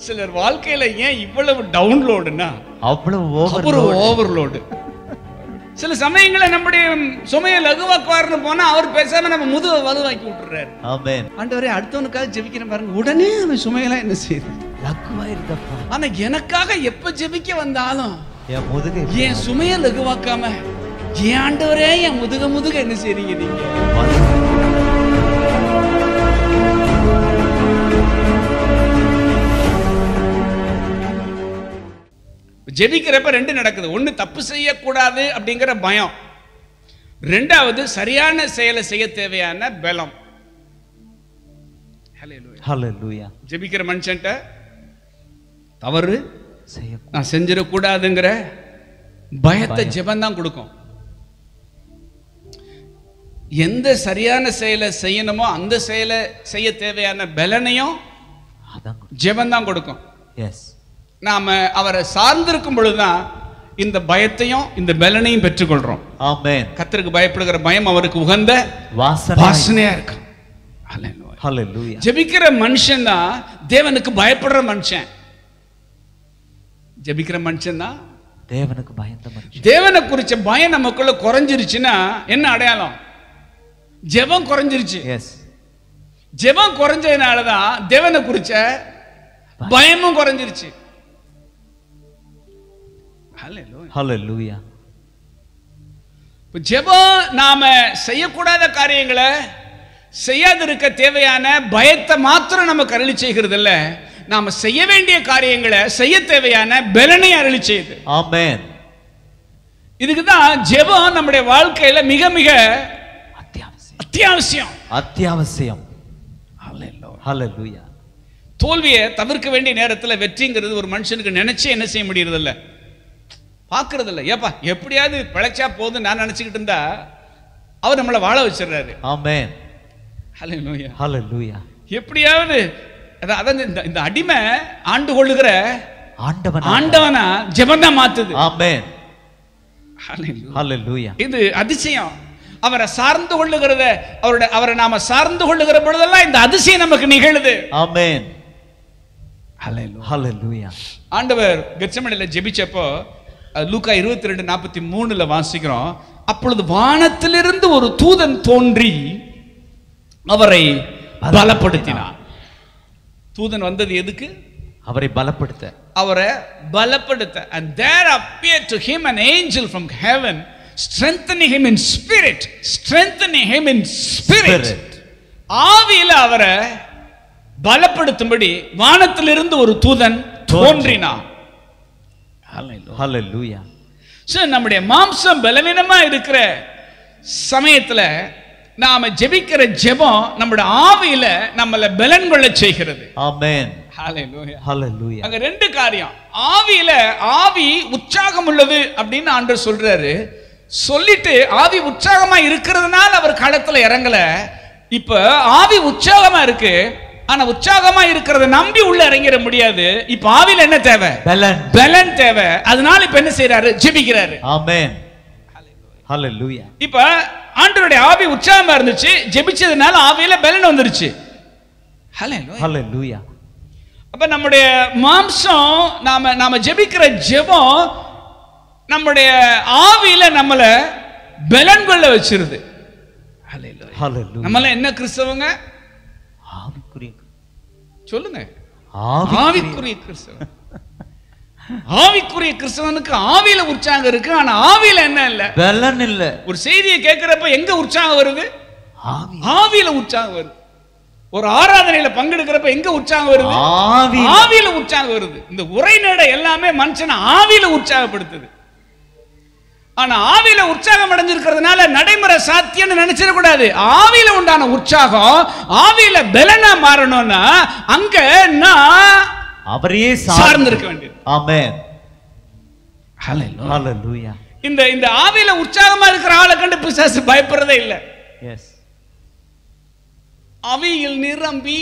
சிலர் வாழ்க்கையில ஏன் இவ்வளவு டவுன்லோடுனா அவ்வளவு ஒரு ஓவர் ஓவர்லோடு சில சமயங்கள நம்முடைய சுமையை லகுவாக்குவார்னு போனா அவர் பேசாம நம்ம முதுவை வலுவாக்கி விட்டுறாரு ஆமென் ஆண்டவரே அடுத்தவனுக்காக ஜெபிக்கிறேன் பாருங்க உடனே அவன் சுமையெல்லாம் என்ன செய்யுது லக்குவா இருந்தப்பா ஆனா எனக்காக எப்ப ஜெபிக்க வந்தாலும் என் முதுகை என் சுமையை லகுவாக்காம என் ஆண்டவரே என் முதுக முதுக என்ன செய்றீங்க நீங்க ஜெபிக்கிறப்ப ரெண்டு நடக்குது ஒண்ணு தப்பு செய்யக்கூடாது அப்படிங்கிற பயம் ரெண்டாவது சரியான செயலை செய்ய தேவையான பலம் Hallelujah. ஹalleluya ஜெபிக்கிற மனுஷன்ட்ட தவறு செய்ய நான் செஞ்சிடக்கூடாதுங்கிற பயத்தை ஜெபம் தான் கொடுக்கும் எந்த சரியான செயலை செய்யணுமோ அந்த செயலை செய்ய தேவையான பலனையும் அதான் ஜெபம் தான் கொடுக்கும் எஸ் நாம அவரை சார்ந்திருக்கும் பொழுதுதான் இந்த பயத்தையும் இந்த பலனையும் பெற்றுக்கொள்றோம் ஆமென் கத்தருக்கு பயப்படுகிற பயம் அவருக்கு உகந்த வாசனை வாசனையா இருக்கும் Hallelujah. ஹalleluya ஜெபிக்கிற மனுஷன் தான் தேவனுக்கு பயப்படுற மனுஷன் ஜெபிக்கிற மனுஷன் தான் தேவனுக்கு பயந்த மனுஷன் தேவனை குறிச்ச பயம் நமக்குள்ள குறைஞ்சிருச்சுன்னா என்ன அடையாளம் ஜெபம் குறைஞ்சிருச்சு எஸ் ஜெபம் குறைஞ்சதுனால தான் தேவனை குறிச்ச பயமும் குறைஞ்சிருச்சு Hallelujah. ஹalleluya இப்ப ஜெபம் நாம செய்யக்கூடாத காரியங்களை செய்யாதிருக்க தேவையான பயத்தை மாத்திரம் நமக்கு அருளி செய்கிறது இல்ல நாம செய்ய வேண்டிய காரியங்களை செய்ய தேவையான பலனை அருளி செய்யுது ஆமென் இதுக்கு தான் ஜெபம் நம்முடைய வாழ்க்கையில மிக மிக அத்தியாவசியம் அத்தியாவசியம் அத்தியாவசியம் ஹalleluya தோல்வியை தவிர்க்க வேண்டிய நேரத்துல வெற்றிங்கிறது ஒரு மனுஷனுக்கு நினைச்சு என்ன செய்ய முடியறது இல்ல பாக்குறது இல்ல ஏப்பா எப்படியாவது பிழைச்சா போதும் நான் நினைச்சுக்கிட்டு இருந்தா அவர் நம்மளை வாழ வச்சிடுறாரு ஆமென் ஹalleluya ஹalleluya எப்படியாவது அதான் அதான் இந்த இந்த அடிமை ஆண்டு கொள்ளுகிற ஆண்டவன் ஆண்டவனா ஜெபம் தான் மாத்துது ஆமென் Hallelujah. ஹalleluya இது அதிசயம் அவரை சார்ந்து கொள்ளுகிறத அவரோட அவரை நாம சார்ந்து கொள்ளுகிற பொழுதெல்லாம் இந்த அதிசயம் நமக்கு நிகழுது ஆமென் ஹalleluya ஆண்டவர் கெச்சமனையில ஜெபிச்சப்போ அஹ், லூக்கா இருபத்தி ரெண்டு நாற்பத்தி மூணுல வாசிக்கிறோம் அப்பொழுது வானத்திலிருந்து ஒரு தூதன் தோன்றி அவரை பலப்படுத்தினார் தூதன் வந்தது எதுக்கு அவரை பலப்படுத்த அவரை பலப்படுத்த and there appeared to him an angel from heaven strengthening him in spirit strengthening him in spirit Spirit. ஆவியில அவரை பலப்படுத்தும்படி வானத்திலிருந்து ஒரு தூதன் தோன்றினான் ஹalleluya So, நம்முடைய மாம்சம் பலவீனமா இருக்கிற சமயத்துல நாம ஜெபிக்கிற ஜெபம் நம்முடைய ஆவியில நம்மள பலன் கொள்ள செய்கிறது ஆமென் Hallelujah. ஹalleluya அங்க ரெண்டு காரியம் ஆவியில ஆவி உற்சாகம் உள்ளது அப்படின்னு ஆண்டவர் சொல்றாரு சொல்லிட்டு ஆவி உற்சாகமா இருக்கிறதுனால அவர் களத்துல இறங்கல இப்ப ஆவி உற்சாகமா இருக்கு ஆனா உற்சாகமா இருக்கிறத நம்பி உள்ள இறங்கிட முடியாது இப்ப ஆவியில என்ன தேவை பலன் பலன் தேவை அதனால இப்ப என்ன செய்யறாரு ஜெபிக்கிறாரு ஆமென் ஹalleluya இப்ப ஆண்டவருடைய ஆவி உற்சாகமா இருந்துச்சு ஜெபிச்சதுனால ஆவியில பலன் வந்துருச்சு Hallelujah. ஹalleluya அப்ப நம்முடைய மாம்சம் நாம நாம ஜெபிக்கிற ஜெபம் நம்முடைய ஆவியில நம்மள பலன் கொள்ள வச்சிருது Hallelujah. ஹalleluya நம்மள என்ன கிறிஸ்தவங்க ஆவிக்குரிய சொல்லுங்க ஆவி ஆவிக்குரிய கிறிஸ்தவன் ஆவிக்குரிய கிறிஸ்தவனுக்கு ஆவியில உற்சாகம் இருக்கு ஆனா ஆவியில என்ன இல்ல பலன் இல்ல ஒரு செய்தியை கேட்கிறப்ப எங்க உற்சாகம் வருது ஆவி ஆவியில உற்சாகம் வருது ஒரு ஆராதனையில பங்கெடுக்கிறப்ப எங்க உற்சாகம் வருது ஆவி ஆவியில உற்சாகம் வருது இந்த உரைநடை எல்லாமே மனுஷனை ஆவியில உற்சாகப்படுத்துது ஆனா ஆவியில உற்சாகம் அடைஞ்சிருக்கிறதுனால நடைமுறை சாத்தியம்னு நினைச்சிடக்கூடாது ஆவியில உண்டான உற்சாகம் ஆவியில பலனா மாறணும்னா அங்க நான் அவரையே சார்ந்து இருக்க வேண்டியது ஆமென் ஹalleluya இந்த இந்த ஆவியில உற்சாகமா இருக்கிற ஆளை கண்டு பிசாசு பயப்படுறதே இல்லை எஸ் ஆவியில் நிரம்பி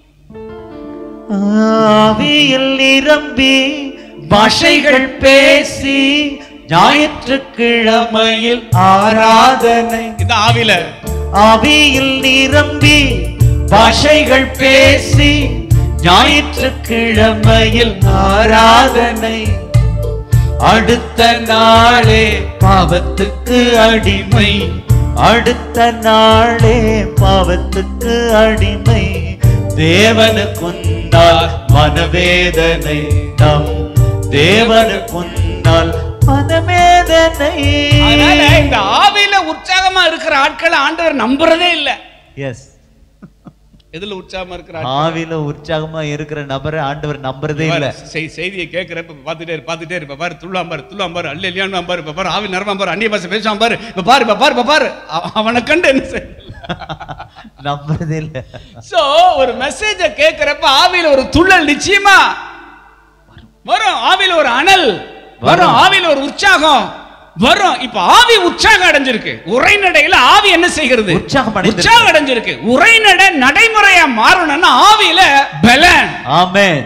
ஆவியில் நிரம்பி பாஷைகள் பேசி ஞாயிற்றுக்கிழமையில் ஆராதனை இந்த ஆவியில ஆவியில் நிரம்பி பாஷைகள் பேசி ஞாயிற்றுக்கிழமையில் ஆராதனை அடுத்த நாளே பாவத்துக்கு அடிமை அடுத்த நாளே பாவத்துக்கு அடிமை தேவனுக்குந்தால் மனவேதனை நம் தேவனுக்குந்தால் மனவேதனை அதனால இந்த ஆவியில உற்சாகமா இருக்கிற ஆட்களை ஆண்டவர் நம்புறதே இல்ல எஸ் எதுல உற்சாகமா இருக்கிற ஆட்கள்? ஆவில உற்சாகமா இருக்கிற நபரை ஆண்டவர் நம்புறதே இல்ல பாரு, செய்- செய்தியை கேட்கிறப்ப பார்த்துட்டே இரு பார்த்துட்டே இரு இப்ப பாரு துள்ளாம் பாரு துள்ளாம் பாரு அல்ல இல்லையான்னு பாரு இப்ப பாரு ஆவி நரம்பா பாரு அந்நிய பாசை பேசாம பாரு இப்ப பாரு இப்ப பாரு இப்ப பாரு அவ- அவனை கண்டு என்ன செய்ய நம்புறதே இல்ல சோ ஒரு மெசேஜ கேட்கிறப்ப ஆவியில ஒரு துள்ளல் நிச்சயமா வரும் ஆவியில ஒரு அனல் வரும் ஆவியில ஒரு உற்சாகம் வரும் இப்ப ஆவி உற்சாகம் அடைஞ்சிருக்கு உரைநடையில ஆவி என்ன செய்கிறது உற்சாகம் அடைந்திருக்கு. உற்சாகம் அடைஞ்சிருக்கு உரைநடை நடைமுறையா மாறணும்னா ஆவியில பலன் ஆமென்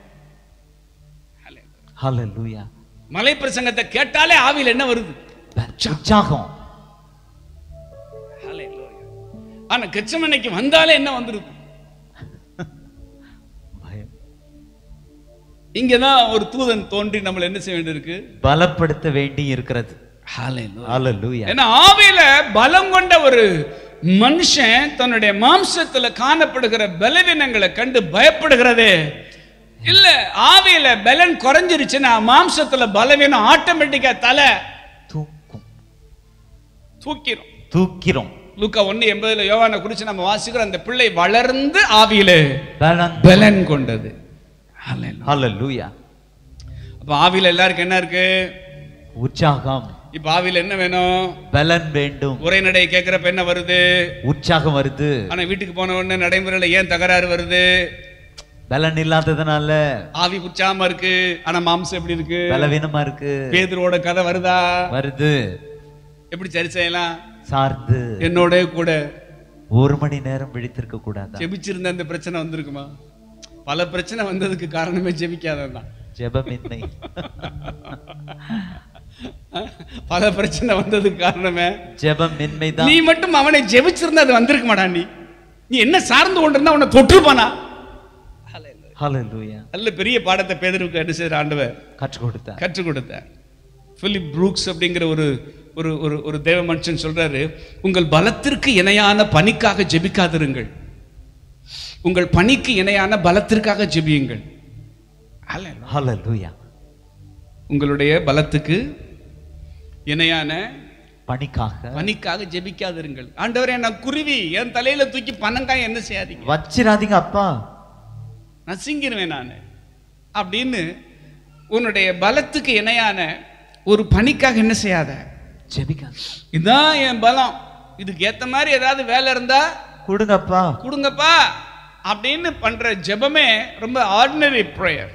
ஹalleluya மலை பிரசங்கத்தை கேட்டாலே ஆவியில என்ன வருது உற்சாகம் ஆனா கெச்சமனைக்கு வந்தாலே என்ன வந்துருது பயம் இங்கதான் ஒரு தூதன் தோன்றி நம்மள என்ன செய்ய வேண்டியிருக்கு பலப்படுத்த வேண்டி இருக்கிறது ஹalleluya ஏன்னா ஆவியில பலம் கொண்ட ஒரு மனுஷன் தன்னுடைய மாம்சத்துல காணப்படுகிற பலவீனங்களை கண்டு பயப்படுகிறதே இல்ல ஆவியில பலன் குறைஞ்சிருச்சுன்னா மாம்சத்துல பலவீனம் ஆட்டோமேட்டிக்கா தலை தூக்கும் தூக்கிரும் தூக்கிறோம் லூக்கா ஒண்ணு எண்பதுல யோவானை குறிச்சு நம்ம வாசிக்கிறோம் அந்த பிள்ளை வளர்ந்து ஆவியில பலன் பலன் கொண்டது Hallelujah. ஹalleluya அப்ப ஆவியில எல்லாருக்கும் என்ன இருக்கு உற்சாகம் இப்ப ஆவியில என்ன வேணும் பலன் வேண்டும் உரைநடை கேட்கிறப்ப என்ன வருது உற்சாகம் வருது ஆனா வீட்டுக்கு போன உடனே நடைமுறையில ஏன் தகராறு வருது பலன் இல்லாததுனால ஆவி உற்சாகமா இருக்கு ஆனா மாம்சம் எப்படி இருக்கு பலவீனமா இருக்கு பேதுருவோட கதை வருதா வருது எப்படி சரி செய்யலாம் சார்ந்து என்னோட கூட ஒரு மணி நேரம் விழித்திருக்க கூடாதா ஜெபிச்சிருந்த அந்த பிரச்சனை வந்திருக்குமா பல பிரச்சனை வந்ததுக்கு காரணமே ஜெபிக்காததான் ஜெபமின்மை பல பிரச்சனை வந்ததுக்கு காரணமே ஜெபமின்மைதான் நீ மட்டும் அவனை ஜெபிச்சிருந்தா அது வந்திருக்க மாட்டா நீ நீ என்ன சார்ந்து கொண்டிருந்தா அவனை தொற்றுப்பானா ஹalleluya நல்ல பெரிய பாடத்தை பேதருக்கு என்ன செய்யற ஆண்டவர் கற்றுக் கொடுத்தார் கற்றுக் கொடுத்தார் பிலிப் ப்ரூக்ஸ் அப்படிங்கிற ஒரு ஒரு ஒரு ஒரு தேவ மனுஷன் சொல்றாரு உங்கள் பலத்திற்கு இணையான பணிக்காக ஜெபிக்காதிருங்கள் உங்கள் பணிக்கு இணையான பலத்திற்காக ஜெபியுங்கள் Hallelujah. ஹalleluya உங்களுடைய பலத்துக்கு இணையான பணிக்காக பணிக்காக ஜெபிக்காதிருங்கள் ஆண்டவரே நான் குருவி என் தலையில தூக்கி பணங்காய் என்ன செய்யாதீங்க வச்சிராதீங்க அப்பா நசுங்கிருவேன் நான் அப்படின்னு உன்னுடைய பலத்துக்கு இணையான ஒரு பணிக்காக என்ன செய்யாத ஜெபிக்காத இதுதான் என் பலம் இதுக்கு ஏத்த மாதிரி ஏதாவது வேலை இருந்தா கொடுங்கப்பா கொடுங்கப்பா அப்படின்னு பண்ற ஜெபமே ரொம்ப ஆர்டினரி ப்ரேயர்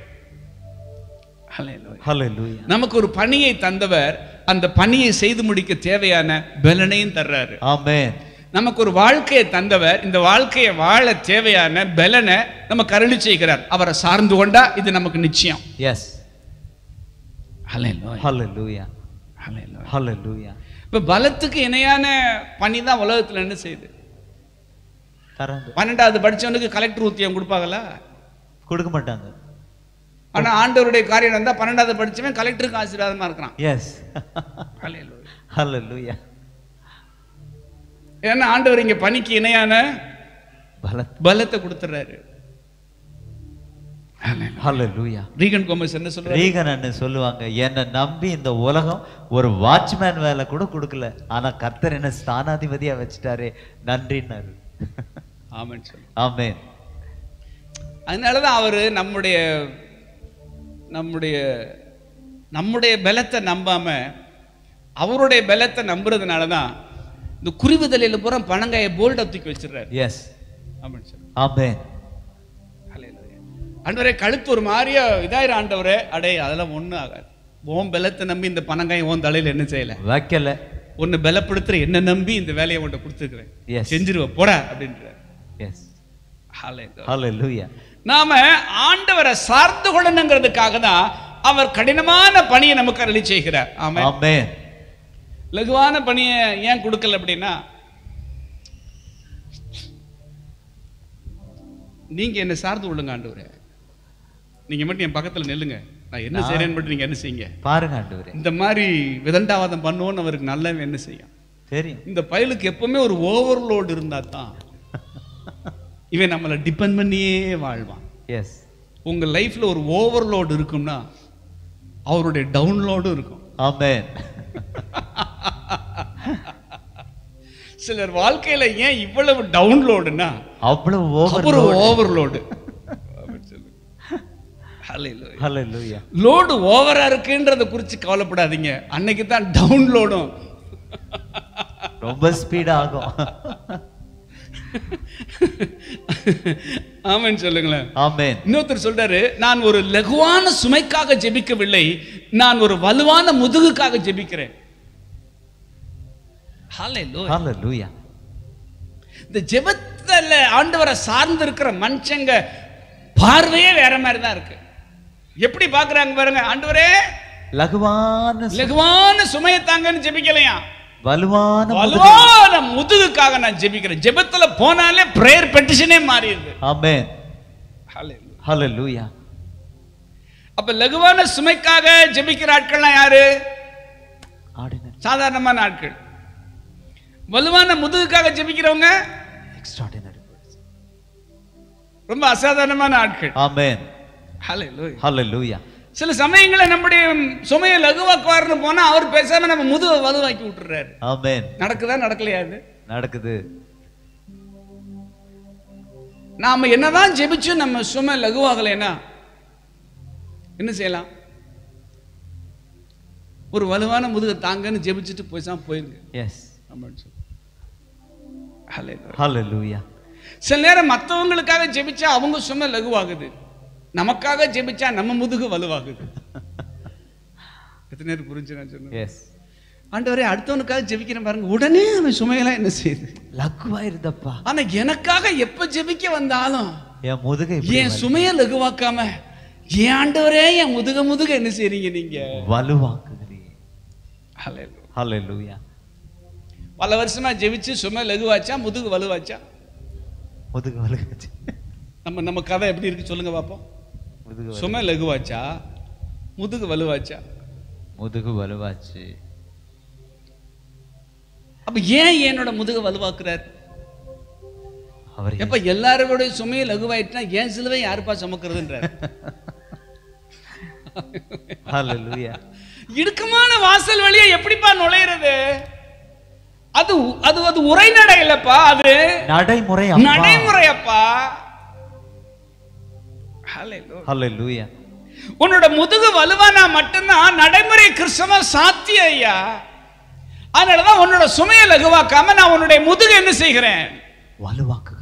ஹalleluya நமக்கு ஒரு பணியை தந்தவர் அந்த பணியை செய்து முடிக்க தேவையான பலனையும் தர்றாரு ஆமென் நமக்கு ஒரு வாழ்க்கையை தந்தவர் இந்த வாழ்க்கையை வாழ தேவையான பலனை நமக்கு அருளி செய்கிறார் அவரை சார்ந்து கொண்டா இது நமக்கு நிச்சயம் எஸ் Hallelujah. ஹalleluya Hallelujah. ஹalleluya இப்ப பலத்துக்கு இணையான பணி தான் உலகத்துல என்ன செய்யுது தரங்க பன்னெண்டாவது படிச்சவனுக்கு கலெக்டர் ஊத்தியம் கொடுப்பாங்களா கொடுக்க மாட்டாங்க ஆனா ஆண்டவருடைய காரியம் இருந்தா பன்னெண்டாவது படிச்சவன் கலெக்டருக்கு ஆசீர்வாதமா இருக்கிறான் எஸ் Hallelujah. ஹalleluya ஏன்னா ஆண்டவர் இங்க பணிக்கு இணையான பல பலத்தை கொடுத்துறாரு ஹalleluya ரீகன் கோமஸ் என்ன சொல்றாரு ரீகன் அண்ணன் சொல்லுவாங்க என்னை நம்பி இந்த உலகம் ஒரு வாட்ச்மேன் வேலை கூட கொடுக்கல ஆனா கர்த்தர் என்ன ஸ்தானாதிபதியா வச்சுட்டாரே நன்றின்னாரு ஆமென் சொல்லு ஆமென் அதனாலதான் அவரு நம்முடைய நம்முடைய நம்முடைய பலத்தை நம்பாம அவருடைய பலத்தை நம்புறதுனால தான் இந்த குருவிதலையில பூரா பணங்காய போல்டா தூக்கி வச்சிடுறாரு எஸ் ஆமென் சொல்லு ஆமென் ஆண்டவரே கழுத்து ஒரு மாதிரியா இதாயிரம் ஆண்டவரே அடே அதெல்லாம் ஒண்ணும் ஆகாது உன் பலத்தை நம்பி இந்த பணங்காயம் உன் தலையில என்ன செய்யல வைக்கல உன்னை பலப்படுத்துற என்ன நம்பி இந்த வேலையை உன்ட்ட கொடுத்துருக்கிறேன் Yes. செஞ்சிருவ போடா அப்படின்ற எஸ் Hallelujah. ஹalleluya நாம ஆண்டவரை சார்ந்து கொள்ளணுங்கிறதுக்காக தான் அவர் கடினமான பணியை நமக்கு அருளி செய்கிறார் ஆமா ஆமென் லகுவான பணியை ஏன் கொடுக்கல அப்படின்னா நீங்க என்ன சார்ந்து கொள்ளுங்க ஆண்டவரே நீங்க மட்டும் என் பக்கத்துல நில்லுங்க நான் என்ன செய்றேன்னு மட்டும் நீங்க என்ன செய்யுங்க பாருங்க ஆண்டவரே இந்த மாதிரி விதண்டாவாதம் பண்ணுவோன்னு அவருக்கு நல்லவன் என்ன செய்யும் தெரியும் இந்த பயலுக்கு எப்பவுமே ஒரு ஓவர்லோடு இருந்தா தான் இவன் நம்மளை டிபெண்ட் பண்ணியே வாழ்வான் எஸ் உங்க லைஃப்ல ஒரு ஓவர்லோடு இருக்கும்னா அவருடைய டவுன்லோடும் இருக்கும் ஆமென் சிலர் வாழ்க்கையில ஏன் இவ்வளவு டவுன்லோடுனா அவ்வளவு அப்புறம் ஓவர் ஓவர்லோடு ஹalleluya லோடு ஓவரா இருக்குன்றத குறித்து கவலைப்படாதீங்க அன்னைக்கு தான் டவுன்லோடும் ரொம்ப ஸ்பீட் ஆகும் ஆமென்னு சொல்லுங்களேன் ஆமென் இன்னொருத்தர் சொல்றாரு நான் ஒரு லகுவான சுமைக்காக ஜெபிக்கவில்லை நான் ஒரு வலுவான முதுகுக்காக ஜெபிக்கிறேன் Hallelujah. ஹalleluya இந்த ஜெபத்துல ஆண்டவரை சார்ந்து இருக்கிற மனுஷங்க பார்வையே வேற மாதிரி தான் இருக்கு எப்படி பாக்குறாங்க பாருங்க ஆண்டவரே லகுவான சு- லகுவான சுமையை தாங்கன்னு ஜெபிக்கலையா வலுவான முதுகு. வலுவான முதுகுக்காக நான் ஜெபிக்கிறேன் ஜெபத்துல போனாலே பிரேயர் பெட்டிஷனே மாறிடுது ஆமென் Hallelujah. ஹalleluya அப்ப லகுவான சுமைக்காக ஜெபிக்கிற ஆட்கள்லாம் யாரு ஆர்டினரி சாதாரணமான ஆட்கள் வலுவான முதுகுக்காக ஜெபிக்கிறவங்க எக்ஸ்ட்ராடினரி ரொம்ப அசாதாரணமான ஆட்கள் ஆமென் Hallelujah. ஹalleluya சில சமயங்களில் நம்முடைய சுமையை லகுவாக்குவார்னு போனா அவர் பேசாம நம்ம முதுவை வலுவாக்கி விட்டுறாரு ஆமென் நடக்குதா நடக்கலையா அது நடக்குது நாம என்னதான் ஜெபிச்சும் நம்ம சுமை லகுவாகலைன்னா என்ன செய்யலாம் ஒரு வலுவான முதுகை தாங்கன்னு ஜெபிச்சுட்டு போய்தான் போயிருங்க எஸ் ஆமான்னு சொல்லு. Hallelujah. ஹalleluya சில நேரம் மற்றவங்களுக்காக ஜெபிச்சா அவங்க சுமை லகுவாகுது நமக்காக ஜெபிச்சா நம்ம முதுகு வலுவாகுது எத்தனை நேரம் புரிஞ்சு நான் சொன்னேன் எஸ் ஆண்டவரே அடுத்தவனுக்காக ஜெபிக்கிறேன் பாருங்க உடனே அவன் சுமையெல்லாம் என்ன செய்யுது லகுவா இருந்தப்பா ஆனா எனக்காக எப்ப ஜெபிக்க வந்தாலும் என் முதுகை இப்படி என் சுமையை லகுவாக்காம என் ஆண்டவரே என் முதுக முதுக என்ன செய்றீங்க நீங்க வலுவாக்குகிறீர் Hallelujah. ஹalleluya பல வருஷமா ஜெபிச்சு சுமை லகுவாச்சா முதுகு வலுவாச்சா முதுகு வலுவாச்சு நம்ம நம்ம கதை எப்படி இருக்கு சொல்லுங்க பாப்போம் முதுகு வலு- சுமை லகுவாச்சா முதுகு வலுவாச்சா முதுகு வலுவாச்சு அப்ப ஏன் என்னோட முதுக வலுவாக்குறார் அவர் எப்ப எல்லாரோடைய சுமையை லகுவாயிட்டுனா ஏன் சிலுவை யாருப்பா சுமக்கிறதுன்றார் ஹalleluya இடுக்கமான வாசல் வழியா எப்படிப்பா நுழையிறது அது அது அது உரைநடை இல்லப்பா அது நடைமுறை அப்பா நடைமுறையப்பா Hallelujah. ஹalleluya உன்னோட முதுகு வலுவானா மட்டும்தான் நடைமுறை கிறிஸ்தவ சாத்தியம் ஐயா அதனாலதான் உன்னோட சுமையை லகுவாக்காம நான் உன்னுடைய முதுகு என்ன செய்கிறேன் வலுவாக்குகிறேன்